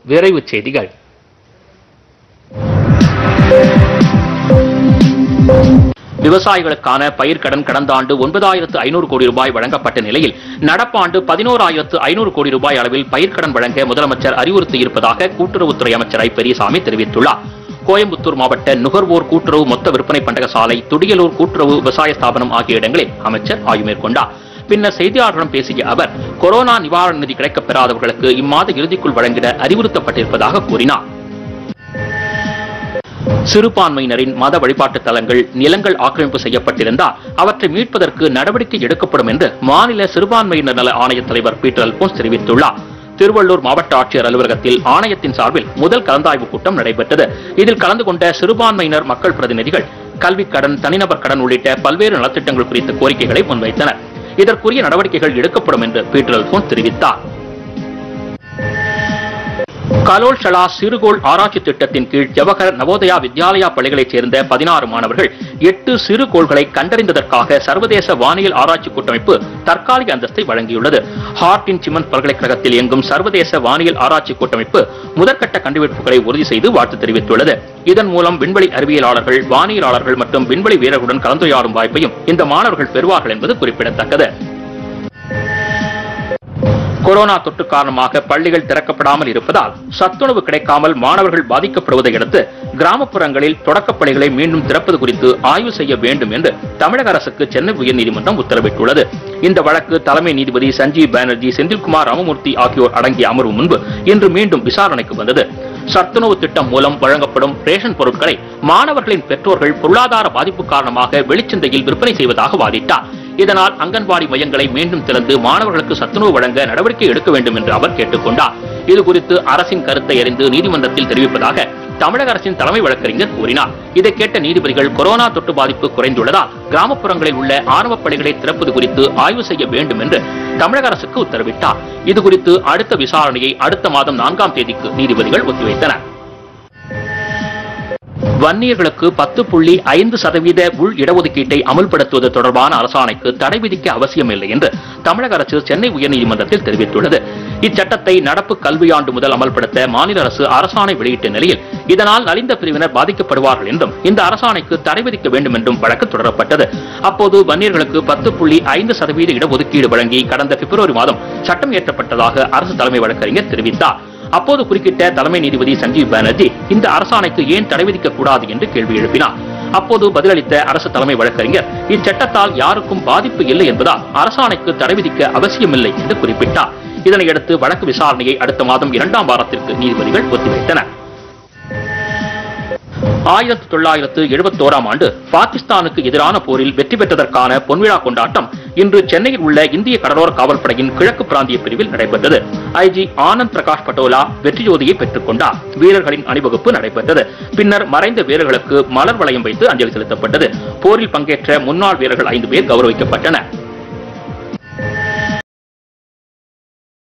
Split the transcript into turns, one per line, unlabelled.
விரைவுச் செய்திகள் விவசாயிகளுக்கான பயிர்க்கடன் கடந்த ஆண்டு ஒன்பதாயிரத்து ஐநூறு கோடி ரூபாய் வழங்கப்பட்ட நிலையில் நடப்பாண்டு பதினோராயிரத்து ஐநூறு கோடி ரூபாய் அளவில் பயிர்க்கடன் வழங்க முதலமைச்சர் அறிவுறுத்தியிருப்பதாக கூட்டுறவுத்துறை அமைச்சர் ஐ பெரியசாமி தெரிவித்துள்ளார் கோயம்புத்தூர் மாவட்ட நுகர்வோர் கூட்டுறவு மொத்த விற்பனை பண்டக சாலை துடியலூர் கூட்டுறவு விவசாய ஸ்தாபனம் ஆகிய இடங்களில் அமைச்சர் ஆய்வு மேற்கொண்டார் பின்னர் செய்தியாளர்களிடம் பேசிய அவர் கொரோனா நிவாரண நிதி கிடைக்கப் பெறாதவர்களுக்கு இம்மாத இறுதிக்குள் வழங்கிட அறிவுறுத்தப்பட்டிருப்பதாக கூறினார் சிறுபான்மையினரின் மத வழிபாட்டு தலங்கள் நிலங்கள் ஆக்கிரமிப்பு செய்யப்பட்டிருந்தால் அவற்றை மீட்பதற்கு நடவடிக்கை எடுக்கப்படும் என்று மாநில சிறுபான்மையினர் நல ஆணைய தலைவர் பீட்டர் அல்போன்ஸ் தெரிவித்துள்ளார் திருவள்ளூர் மாவட்ட ஆட்சியர் அலுவலகத்தில் ஆணையத்தின் சார்பில் முதல் கலந்தாய்வு கூட்டம் நடைபெற்றது இதில் கலந்து கொண்ட சிறுபான்மையினர் மக்கள் பிரதிநிதிகள் கல்விக் கடன் தனிநபர் கடன் உள்ளிட்ட பல்வேறு நலத்திட்டங்கள் குறித்த கோரிக்கைகளை முன்வைத்தனர் இதற்குரிய நடவடிக்கைகள் எடுக்கப்படும் என்று பீட்டர் அல்போன்ஸ் தெரிவித்தார் கலோல் ஷலா சிறுகோள் ஆராய்ச்சி திட்டத்தின் கீழ் ஜவஹர் நவோதயா வித்யாலயா பள்ளிகளைச் சேர்ந்த பதினாறு மாணவர்கள் எட்டு சிறு கோள்களை கண்டறிந்ததற்காக சர்வதேச வானியல் ஆராய்ச்சி கூட்டமைப்பு தற்காலிக அந்தஸ்தை வழங்கியுள்ளது ஹார்டின் சிமன் பல்கலைக்கழகத்தில் இயங்கும் சர்வதேச வானியல் ஆராய்ச்சி கூட்டமைப்பு முதற்கட்ட கண்டுபிடிப்புகளை உறுதி செய்து வாழ்த்து தெரிவித்துள்ளது இதன் மூலம் விண்வெளி அறிவியலாளர்கள் வானியலாளர்கள் மற்றும் விண்வெளி வீரர்களுடன் கலந்துரையாடும் வாய்ப்பையும் இந்த மாணவர்கள் பெறுவார்கள் என்பது குறிப்பிடத்தக்கது கொரோனா தொற்று காரணமாக பள்ளிகள் திறக்கப்படாமல் இருப்பதால் சத்துணவு கிடைக்காமல் மாணவர்கள் பாதிக்கப்படுவதை அடுத்து கிராமப்புறங்களில் தொடக்கப் பள்ளிகளை மீண்டும் திறப்பது குறித்து ஆய்வு செய்ய வேண்டும் என்று தமிழக அரசுக்கு சென்னை உயர்நீதிமன்றம் உத்தரவிட்டுள்ளது இந்த வழக்கு தலைமை நீதிபதி சஞ்சீவ் பானர்ஜி செந்தில்குமார் ராமமூர்த்தி ஆகியோர் அடங்கிய அமர்வு முன்பு இன்று மீண்டும் விசாரணைக்கு வந்தது சத்துணவு திட்டம் மூலம் வழங்கப்படும் ரேஷன் பொருட்களை மாணவர்களின் பெற்றோர்கள் பொருளாதார பாதிப்பு காரணமாக வெளிச்சந்தையில் விற்பனை செய்வதாக வாதிட்டார் இதனால் அங்கன்வாடி மையங்களை மீண்டும் திறந்து மாணவர்களுக்கு சத்துணவு வழங்க நடவடிக்கை எடுக்க வேண்டும் என்று அவர் கேட்டுக்கொண்டார் இது குறித்து அரசின் கருத்தை அறிந்து நீதிமன்றத்தில் தெரிவிப்பதாக தமிழக அரசின் தலைமை வழக்கறிஞர் கூறினார் இதை கேட்ட நீதிபதிகள் கொரோனா தொற்று பாதிப்பு குறைந்துள்ளதால் கிராமப்புறங்களில் உள்ள ஆரம்ப பள்ளிகளை திறப்பது குறித்து ஆய்வு செய்ய வேண்டும் என்று தமிழக அரசுக்கு உத்தரவிட்டார் இது குறித்து அடுத்த விசாரணையை அடுத்த மாதம் நான்காம் தேதிக்கு நீதிபதிகள் ஒத்திவைத்தனர் வன்னியர்களுக்கு பத்து புள்ளி ஐந்து சதவீத உள் இடஒதுக்கீட்டை அமல்படுத்துவது தொடர்பான அரசாணைக்கு தடை விதிக்க அவசியமில்லை என்று தமிழக அரசு சென்னை உயர்நீதிமன்றத்தில் தெரிவித்துள்ளது இச்சட்டத்தை நடப்பு கல்வியாண்டு முதல் அமல்படுத்த மாநில அரசு அரசாணை வெளியிட்ட நிலையில் இதனால் நலிந்த பிரிவினர் பாதிக்கப்படுவார்கள் என்றும் இந்த அரசாணைக்கு தடை விதிக்க வேண்டும் என்றும் வழக்கு தொடரப்பட்டது அப்போது வன்னியர்களுக்கு பத்து புள்ளி ஐந்து சதவீத இடஒதுக்கீடு வழங்கி கடந்த பிப்ரவரி மாதம் சட்டம் இயற்றப்பட்டதாக அரசு தலைமை வழக்கறிஞர் தெரிவித்தார் அப்போது குறுக்கிட்ட தலைமை நீதிபதி சஞ்சீவ் பானர்ஜி இந்த அரசாணைக்கு ஏன் தடை விதிக்க கூடாது என்று கேள்வி எழுப்பினார் அப்போது பதிலளித்த அரசு தலைமை வழக்கறிஞர் இச்சட்டத்தால் யாருக்கும் பாதிப்பு இல்லை என்பதால் அரசாணைக்கு தடை விதிக்க அவசியமில்லை என்று குறிப்பிட்டார் இதனையடுத்து வழக்கு விசாரணையை அடுத்த மாதம் இரண்டாம் வாரத்திற்கு நீதிபதிகள் ஒத்திவைத்தனர் ஆயிரத்தி தொள்ளாயிரத்து எழுபத்தோராம் ஆண்டு பாகிஸ்தானுக்கு எதிரான போரில் வெற்றி பெற்றதற்கான பொன்விழா கொண்டாட்டம் இன்று சென்னையில் உள்ள இந்திய கடலோர காவல்படையின் கிழக்கு பிராந்திய பிரிவில் நடைபெற்றது ஐஜி ஆனந்த் பிரகாஷ் பட்டோலா வெற்றி ஜோதியை பெற்றுக் கொண்டார் வீரர்களின் அணிவகுப்பு நடைபெற்றது பின்னர் மறைந்த வீரர்களுக்கு மலர் வளையம் வைத்து அஞ்சலி செலுத்தப்பட்டது போரில் பங்கேற்ற முன்னாள் வீரர்கள் ஐந்து பேர் கௌரவிக்கப்பட்டனர்